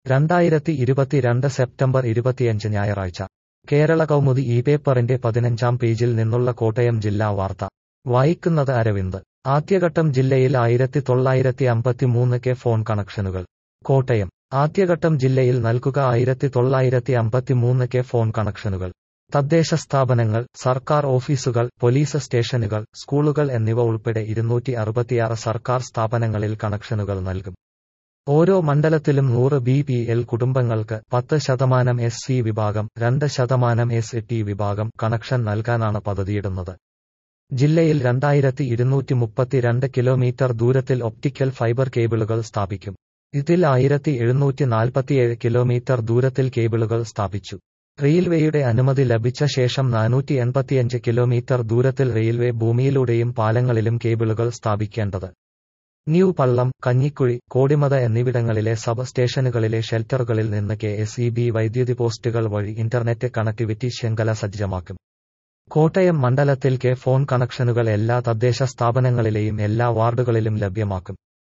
രണ്ടായിരത്തി ഇരുപത്തിരണ്ട് സെപ്റ്റംബർ ഇരുപത്തിയഞ്ച് ഞായറാഴ്ച കേരള കൗമുദി ഈ പേപ്പറിന്റെ പതിനഞ്ചാം പേജിൽ നിന്നുള്ള കോട്ടയം ജില്ലാ വാർത്ത വായിക്കുന്നത് അരവിന്ദ് ആദ്യഘട്ടം ജില്ലയിൽ ആയിരത്തി തൊള്ളായിരത്തി അമ്പത്തിമൂന്ന് കെ ഫോൺ കണക്ഷനുകൾ കോട്ടയം ആദ്യഘട്ടം ജില്ലയിൽ നൽകുക ആയിരത്തി തൊള്ളായിരത്തി അമ്പത്തിമൂന്ന് കെ ഫോൺ കണക്ഷനുകൾ തദ്ദേശ സ്ഥാപനങ്ങൾ സർക്കാർ ഓഫീസുകൾ പോലീസ് സ്റ്റേഷനുകൾ സ്കൂളുകൾ എന്നിവ ഉൾപ്പെടെ ഇരുന്നൂറ്റി അറുപത്തിയാറ് സർക്കാർ സ്ഥാപനങ്ങളിൽ കണക്ഷനുകൾ നൽകും ഓരോ മണ്ഡലത്തിലും നൂറ് ബി പി എൽ കുടുംബങ്ങൾക്ക് പത്ത് ശതമാനം എസ് സി വിഭാഗം രണ്ട് ശതമാനം എസ് ടി വിഭാഗം കണക്ഷൻ നൽകാനാണ് പദ്ധതിയിടുന്നത് ജില്ലയിൽ രണ്ടായിരത്തി ഇരുന്നൂറ്റി മുപ്പത്തിരണ്ട് കിലോമീറ്റർ ദൂരത്തിൽ ഒപ്റ്റിക്കൽ ഫൈബർ കേബിളുകൾ സ്ഥാപിക്കും ഇതിൽ ആയിരത്തി എഴുന്നൂറ്റി നാൽപ്പത്തിയേഴ് കിലോമീറ്റർ ദൂരത്തിൽ കേബിളുകൾ സ്ഥാപിച്ചു റെയിൽവേയുടെ അനുമതി ലഭിച്ച ശേഷം നാനൂറ്റി എൺപത്തിയഞ്ച് കിലോമീറ്റർ ദൂരത്തിൽ റെയിൽവേ ഭൂമിയിലൂടെയും പാലങ്ങളിലും കേബിളുകൾ സ്ഥാപിക്കേണ്ടത് ന്യൂ പള്ളം കഞ്ഞിക്കുഴി കോടിമത എന്നിവിടങ്ങളിലെ സബ് സ്റ്റേഷനുകളിലെ ഷെൽട്ടറുകളിൽ നിന്ന് കെ എസ് ഇ ബി വൈദ്യുതി പോസ്റ്റുകൾ വഴി ഇന്റർനെറ്റ് കണക്ടിവിറ്റി ശൃംഖല സജ്ജമാക്കും കോട്ടയം മണ്ഡലത്തിൽ കെ ഫോൺ കണക്ഷനുകൾ എല്ലാ തദ്ദേശ സ്ഥാപനങ്ങളിലെയും എല്ലാ വാർഡുകളിലും ലഭ്യമാക്കും